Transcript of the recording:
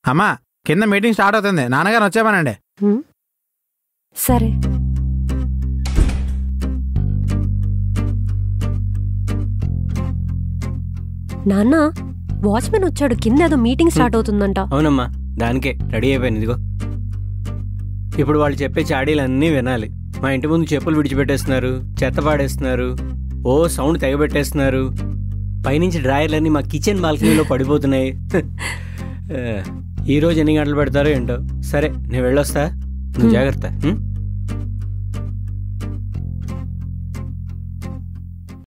అమ్మా కింద meeting start అవుతుంది నాన్నగారు వచ్చామనండి హ్మ్? సరే నాన్న వాచ్మెన్ వచ్చాడు కింద ఏదో మీటింగ్ స్టార్ట్ అవుతుందంట అవునమ్మా దానికే రెడీ అయిపోయింది ఇదిగో ఇప్పుడు వాళ్ళు చెప్పే చాడీలన్నీ వినాలి మా ఇంటి ముందు చెప్పులు విడిచిపెట్టేస్తున్నారు చెత్త పాడేస్తున్నారు ఓ సౌండ్ తెగబెట్టేస్తున్నారు పైనుంచి డ్రాయర్లన్నీ మా కిచెన్ బాల్కనీలో పడిపోతున్నాయి ఆ, ఈ రోజు ఎన్ని గంటలు పెడతారో ఏంటో సరే నేను వెళ్ళొస్తా నువ్వు హ్మ్. జాగ్రత్త ఉం?